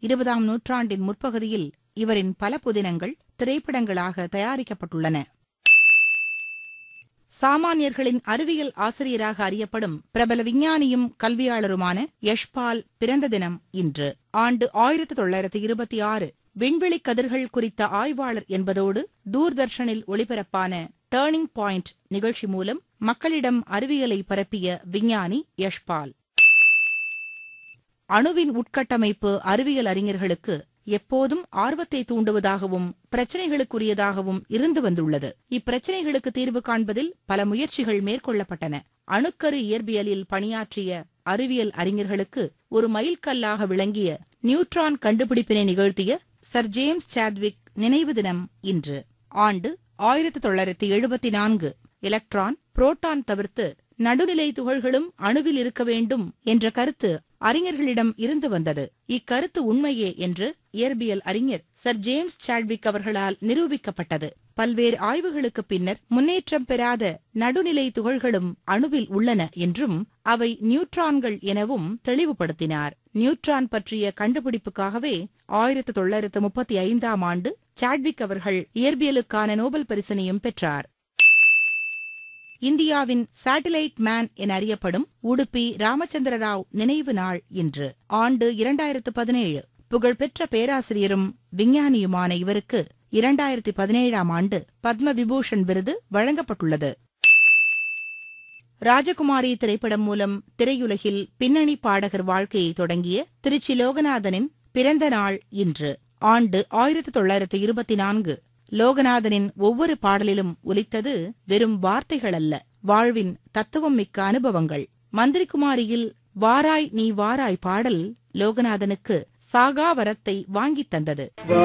இருபதாம் நூற்றாண்டின் முற்பகுதியில் இவரின் பல புதினங்கள் திரைப்படங்களாக தயாரிக்கப்பட்டுள்ளன சாமானியர்களின் அறிவியல் ஆசிரியராக அறியப்படும் பிரபல விஞ்ஞானியும் கல்வியாளருமான யஷ்பால் பிறந்த தினம் இன்று ஆண்டு ஆயிரத்தி தொள்ளாயிரத்தி இருபத்தி ஆறு விண்வெளி கதிர்கள் குறித்த ஆய்வாளர் என்பதோடு தூர்தர்ஷனில் ஒளிபரப்பான டேர்னிங் பாயிண்ட் நிகழ்ச்சி மூலம் மக்களிடம் அறிவியலை பரப்பிய விஞ்ஞானி யஷ்பால் அணுவின் உட்கட்டமைப்பு அறிவியல் அறிஞர்களுக்கு எப்போதும் ஆர்வத்தை தூண்டுவதாகவும் பிரச்சனைகளுக்குரியதாகவும் இருந்து வந்துள்ளது இப்பிரச்சனைகளுக்கு தீர்வு காண்பதில் பல முயற்சிகள் மேற்கொள்ளப்பட்டன அணுக்கரு இயற்பியலில் பணியாற்றிய அறிவியல் அறிஞர்களுக்கு ஒரு மைல்கல்லாக விளங்கிய நியூட்ரான் கண்டுபிடிப்பினை நிகழ்த்திய சர் ஜேம்ஸ் சாட்விக் நினைவு தினம் இன்று ஆண்டு ஆயிரத்தி தொள்ளாயிரத்தி எழுபத்தி நான்கு எலக்ட்ரான் புரோட்டான் தவிர்த்து நடுநிலை துகள்களும் அணுவில் இருக்க வேண்டும் என்ற கருத்து அறிஞர்களிடம் இருந்து வந்தது இக்கருத்து உண்மையே என்று இயற்பியல் அறிஞர் சர் ஜேம்ஸ் சாட்விக் அவர்களால் நிரூபிக்கப்பட்டது பல்வேறு ஆய்வுகளுக்கு பின்னர் முன்னேற்றம் பெறாத நடுநிலை துகள்களும் அணுவில் உள்ளன என்றும் அவை நியூட்ரான்கள் எனவும் தெளிவுபடுத்தினார் நியூட்ரான் பற்றிய கண்டுபிடிப்புக்காகவே ஆயிரத்தி தொள்ளாயிரத்து முப்பத்தி ஐந்தாம் ஆண்டு சாட்விக் அவர்கள் இயற்பியலுக்கான நோபல் பரிசினையும் பெற்றார் இந்தியாவின் சேட்டிலைட் மேன் என அறியப்படும் உடுப்பி ராமச்சந்திர ராவ் நினைவு நாள் இன்று ஆண்டு இரண்டாயிரத்து பதினேழு புகழ்பெற்ற பேராசிரியரும் விஞ்ஞானியுமான இவருக்கு இரண்டாயிரத்தி பதினேழாம் ஆண்டு பத்ம விபூஷன் விருது வழங்கப்பட்டுள்ளது ராஜகுமாரி திரைப்படம் மூலம் திரையுலகில் பின்னணி பாடகர் வாழ்க்கையை தொடங்கிய திருச்சி லோகநாதனின் பிறந்த நாள் இன்று ஆண்டு ஆயிரத்தி தொள்ளாயிரத்து இருபத்தி நான்கு லோகநாதனின் ஒவ்வொரு பாடலிலும் ஒலித்தது வெறும் வார்த்தைகள் அல்ல வாழ்வின் தத்துவம் மிக்க அனுபவங்கள் மந்திரிகுமாரியில் வாராய் நீ வாராய் பாடல் லோகநாதனுக்கு சாகா வரத்தை வாங்கித் தந்தது